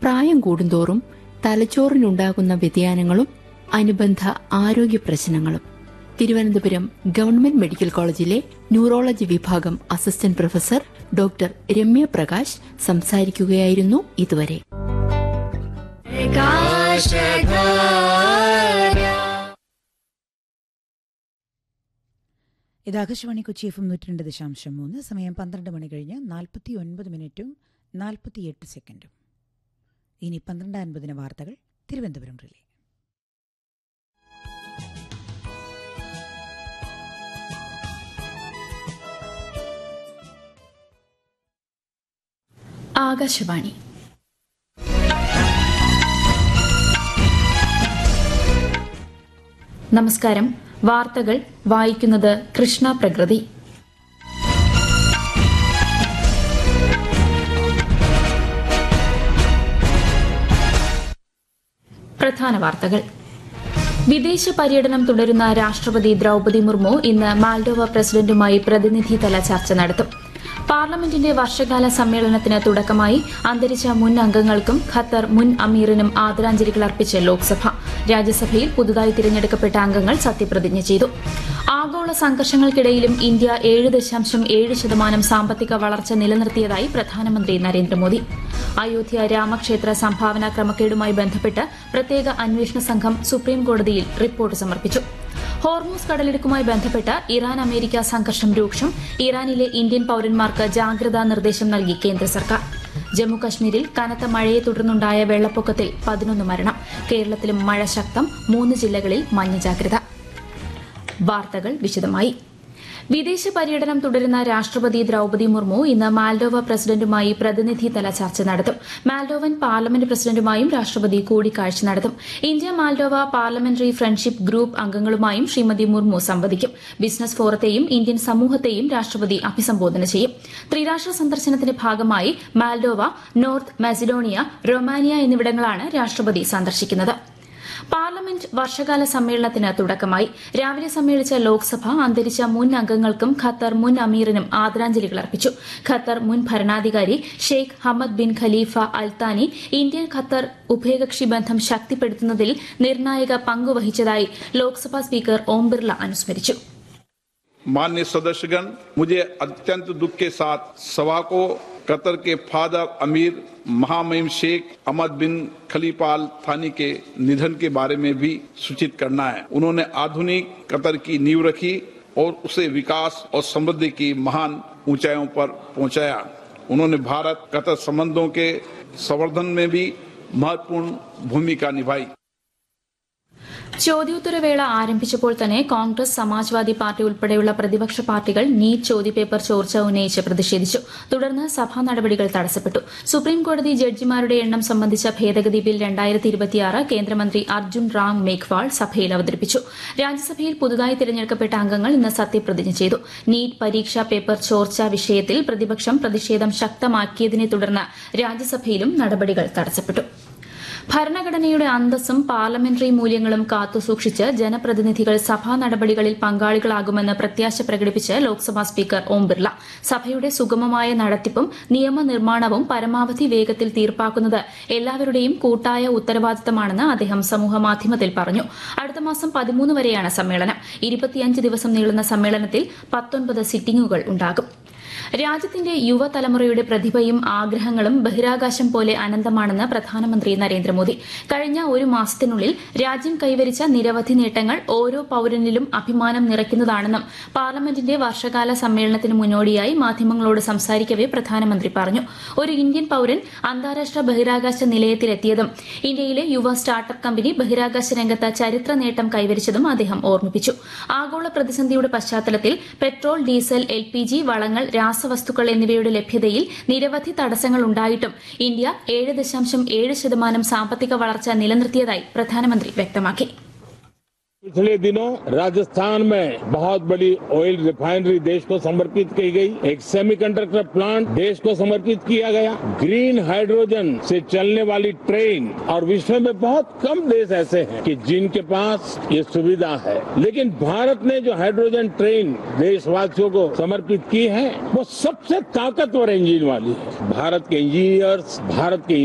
പ്രായം കൂടുന്തോറും തലച്ചോറിനുണ്ടാകുന്ന വ്യതിയാനങ്ങളും അനുബന്ധ ആരോഗ്യ പ്രശ്നങ്ങളും തിരുവനന്തപുരം ഗവൺമെന്റ് മെഡിക്കൽ കോളേജിലെ ന്യൂറോളജി വിഭാഗം assistant professor doctor Ramya Prakash സംസാരിക്കുകയായിരുന്നു ഇതുവരെ ഇത് ആകാശവാണി കൊച്ചി എഫ് എം നൂറ്റി രണ്ട് ദശാംശം മൂന്ന് സമയം പന്ത്രണ്ട് മണി കഴിഞ്ഞ് നാൽപ്പത്തി ഒൻപത് മിനിറ്റും നാൽപ്പത്തിയെട്ട് സെക്കൻഡും ഇനി പന്ത്രണ്ട് അൻപതിന് വാർത്തകൾ തിരുവനന്തപുരം റിലേ ആകാശവാണി നമസ്കാരം വാർത്തകൾ വായിക്കുന്നത് കൃഷ്ണ പ്രകൃതി പ്രധാന വാർത്തകൾ വിദേശ പര്യടനം തുടരുന്ന രാഷ്ട്രപതി ദ്രൌപതി മുർമു ഇന്ന് മാൽഡോവ പ്രസിഡന്റുമായി പ്രതിനിധിതല ചർച്ച നടത്തും പാർലമെന്റിന്റെ വർഷകാല സമ്മേളനത്തിന് തുടക്കമായി അന്തരിച്ച മുൻ അംഗങ്ങൾക്കും ഖത്തർ മുൻ അമീറിനും ആദരാഞ്ജലികൾ അർപ്പിച്ച് ലോക്സഭ രാജ്യസഭയിൽ പുതുതായി തിരഞ്ഞെടുക്കപ്പെട്ട അംഗങ്ങൾ സത്യപ്രതിജ്ഞ ചെയ്തു ആഗോള സംഘർഷങ്ങൾക്കിടയിലും ഇന്ത്യ ഏഴ് ദശാംശം ഏഴ് ശതമാനം സാമ്പത്തിക വളർച്ച നിലനിർത്തിയതായി പ്രധാനമന്ത്രി നരേന്ദ്രമോദി അയോധ്യ രാമക്ഷേത്ര സംഭാവന ക്രമക്കേടുമായി ബന്ധപ്പെട്ട് പ്രത്യേക അന്വേഷണ സംഘം സുപ്രീംകോടതിയിൽ റിപ്പോർട്ട് സമർപ്പിച്ചു ഹോർമൂസ് കടലിടുക്കുമായി ബന്ധപ്പെട്ട് ഇറാൻ അമേരിക്ക സംഘർഷം രൂക്ഷം ഇറാനിലെ ഇന്ത്യൻ പൌരന്മാർക്ക് ജാഗ്രതാ നിർദ്ദേശം നൽകി കേന്ദ്ര സർക്കാർ ജമ്മുകശ്മീരിൽ കനത്ത മഴയെ തുടർന്നുണ്ടായ വെള്ളപ്പൊക്കത്തിൽ പതിനൊന്ന് മരണം കേരളത്തിലും മഴ ശക്തം മൂന്ന് ജില്ലകളിൽ മഞ്ഞ ജാഗ്രത വാർത്തകൾ വിശദമായി വിദേശ പര്യടനം തുടരുന്ന രാഷ്ട്രപതി ദ്രൌപതി മുർമു ഇന്ന് മാൽഡോവ പ്രസിഡന്റുമായി പ്രതിനിധിതല ചർച്ച നടത്തും മാൽഡോവൻ പാർലമെന്റ് പ്രസിഡന്റുമായും രാഷ്ട്രപതി കൂടിക്കാഴ്ച നടത്തും India Moldova parliamentary friendship group അംഗങ്ങളുമായും ശ്രീമതി മുർമു സംവദിക്കും ബിസിനസ് ഫോറത്തെയും ഇന്ത്യൻ സമൂഹത്തെയും രാഷ്ട്രപതി അഭിസംബോധന ചെയ്യും ത്രിരാഷ്ട്ര സന്ദർശനത്തിന്റെ ഭാഗമായി മാൽഡോവ നോർത്ത് മാസിഡോണിയ റൊമാനിയ എന്നിവിടങ്ങളാണ് രാഷ്ട്രപതി സന്ദർശിക്കുന്നത് പാർലമെന്റ് വർഷകാല സമ്മേളനത്തിന് തുടക്കമായി രാവിലെ സമ്മേളിച്ച ലോക്സഭ അന്തരിച്ച മുൻ അംഗങ്ങൾക്കും ഖത്തർ മുൻ അമീറിനും ആദരാഞ്ജലികൾ അർപ്പിച്ചു ഖത്തർ മുൻ ഭരണാധികാരി Sheikh Hamad bin Khalifa Al Thani Indian Qatar ഉഭയകക്ഷി ബന്ധം ശക്തിപ്പെടുത്തുന്നതിൽ നിർണായക പങ്കുവഹിച്ചതായി ലോക്സഭാ സ്പീക്കർ ഓം ബിർള അനുസ്മരിച്ചു मान्य सदस्यगण मुझे अत्यंत दुख के साथ सभा को कतर के फादर अमीर महामहिम शेख अहमद बिन खलीफाल थानी के निधन के बारे में भी सूचित करना है उन्होंने आधुनिक कतर की नींव रखी और उसे विकास और समृद्धि की महान ऊंचाइयों पर पहुंचाया उन्होंने भारत कतर संबंधों के संवर्धन में भी महत्वपूर्ण भूमिका निभाई ചോദ്യോത്തരവേള ആരംഭിച്ചപ്പോൾ തന്നെ കോൺഗ്രസ് സമാജ്വാദി പാർട്ടി ഉൾപ്പെടെയുള്ള പ്രതിപക്ഷ പാർട്ടികൾ നീറ്റ് ചോദ്യപേപ്പർ ചോർച്ച ഉന്നയിച്ച് പ്രതിഷേധിച്ചു തുടർന്ന് സഭാ നടപടികൾ തടസ്സപ്പെട്ടു സുപ്രീംകോടതി ജഡ്ജിമാരുടെ എണ്ണം സംബന്ധിച്ച ഭേദഗതി ബിൽ രണ്ടായിരത്തി ഇരുപത്തിയാറ് കേന്ദ്രമന്ത്രി അർജുൻ റാം മേഘ്വാൾ സഭയിൽ അവതരിപ്പിച്ചു രാജ്യസഭയിൽ പുതുതായി തിരഞ്ഞെടുക്കപ്പെട്ട അംഗങ്ങൾ ഇന്ന് സത്യപ്രതിജ്ഞ ചെയ്തു നീറ്റ് പരീക്ഷാ പേപ്പർ ചോർച്ച വിഷയത്തിൽ പ്രതിപക്ഷം പ്രതിഷേധം ശക്തമാക്കിയതിനെ തുടർന്ന് രാജ്യസഭയിലും നടപടികൾ തടസ്സപ്പെട്ടു ഭരണഘടനയുടെ അന്തസ്സും പാർലമെന്ററി മൂല്യങ്ങളും കാത്തുസൂക്ഷിച്ച് ജനപ്രതിനിധികൾ സഭാ നടപടികളിൽ പങ്കാളികളാകുമെന്ന് പ്രത്യാശ പ്രകടിപ്പിച്ച് ലോക്സഭാ സ്പീക്കർ ഓം ബിർള സഭയുടെ സുഗമമായ നടത്തിപ്പും നിയമനിർമ്മാണവും പരമാവധി വേഗത്തിൽ തീർപ്പാക്കുന്നത് എല്ലാവരുടെയും കൂട്ടായ ഉത്തരവാദിത്തമാണെന്ന് അദ്ദേഹം സമൂഹമാധ്യമത്തിൽ പറഞ്ഞു അടുത്ത മാസം പതിമൂന്ന് വരെയാണ് സമ്മേളനം ഇരുപത്തിയഞ്ച് ദിവസം നീളുന്ന സമ്മേളനത്തിൽ പത്തൊൻപത് സിറ്റിംഗുകൾ ഉണ്ടാകും രാജ്യത്തിന്റെ യുവതലമുറയുടെ പ്രതിഭയും ആഗ്രഹങ്ങളും ബഹിരാകാശം പോലെ അനന്തമാണെന്ന് പ്രധാനമന്ത്രി നരേന്ദ്രമോദി കഴിഞ്ഞ ഒരു മാസത്തിനുള്ളിൽ രാജ്യം കൈവരിച്ച നിരവധി നേട്ടങ്ങൾ ഓരോ പൌരനിലും അഭിമാനം നിറയ്ക്കുന്നതാണെന്നും പാർലമെന്റിന്റെ വർഷകാല സമ്മേളനത്തിന് മുന്നോടിയായി മാധ്യമങ്ങളോട് സംസാരിക്കവെ പ്രധാനമന്ത്രി പറഞ്ഞു ഒരു ഇന്ത്യൻ പൌരൻ അന്താരാഷ്ട്ര ബഹിരാകാശ നിലയത്തിലെത്തിയതും ഇന്ത്യയിലെ യുവ സ്റ്റാർട്ടപ്പ് കമ്പനി ബഹിരാകാശ രംഗത്ത് ചരിത്ര നേട്ടം കൈവരിച്ചതും അദ്ദേഹം ഓർമ്മിപ്പിച്ചു ആഗോള പ്രതിസന്ധിയുടെ പശ്ചാത്തലത്തിൽ petrol diesel L P G വളങ്ങൾ രാസവസ്തുക്കൾ എന്നിവയുടെ ലഭ്യതയിൽ നിരവധി തടസ്സങ്ങൾ ഉണ്ടായിട്ടും ഇന്ത്യ ഏഴ് ദശാംശം ഏഴ് ശതമാനം സാമ്പത്തിക വളർച്ച നിലനിർത്തിയതായി പ്രധാനമന്ത്രി വ്യക്തമാക്കി पिछले दिनों राजस्थान में बहुत बड़ी ऑयल रिफाइनरी देश को समर्पित की गई एक सेमीकंडक्टर प्लांट देश को समर्पित किया गया ग्रीन हाइड्रोजन से चलने वाली ट्रेन और विश्व में बहुत कम देश ऐसे हैं कि जिनके पास ये सुविधा है लेकिन भारत ने जो हाइड्रोजन ट्रेन देशवासियों को समर्पित की है वो सबसे ताकतवर इंजन वाली है भारत के इंजीनियर्स भारत के